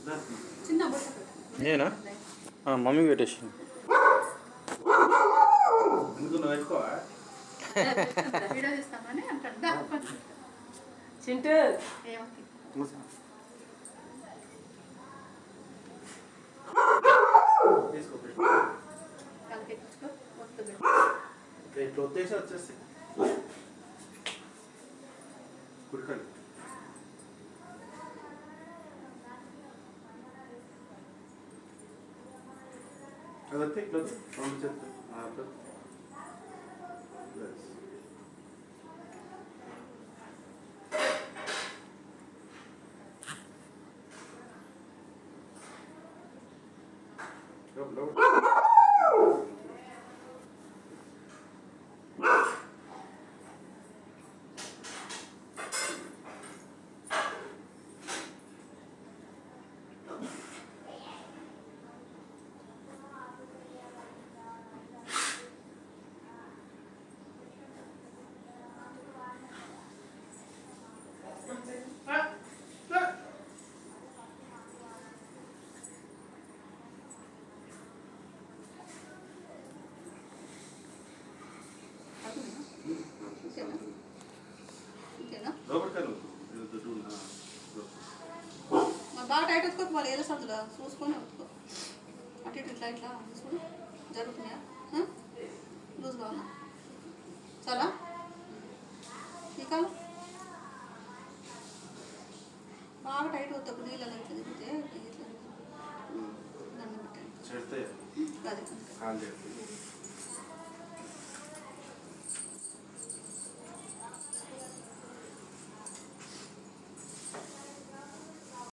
చిన్న బుట్ట పెట్టు. నేనా ఆ, మమ్మీ పెట్టేసి ఎందుకు నువ్వు ఎక్కువ వీడియో తీస్తామని అంటాడు దా, పట్టు. చింటూ ఏమవుతుంది? తీసుకో కలికెక్కించుకో, ఒత్తు పెట్టు. ఇట్లా వచ్చేసి వచ్చేసి కుడికాలి అది వస్తే ఇట్లా వస్తే రెండు చేతులు ఆ, అట్లా Yes. లోపల, లోపల. అవుతుందా? ఇంకేనా? ఇంకేనా? లోపలికి వెళ్ళు. ఇది దుడ్డు ఉన్న. మరి బాగా టైట్ వచ్చుకోకు వాళ్ళు ఏదో సందులో చూసుకొని వచ్చుకో అటు ఇటు ఇట్లా ఇట్లా చూసుకొని జరుగుతున్నాయా ఆ? లూజ్గా ఉన్నా చాలా ఇక బాగా టైట్ వద్దకు నీళ్ళలో ఇట్లా దిగితే ఇట్లా దండం పెట్టండి చేస్తే అదే కాలు చేస్తే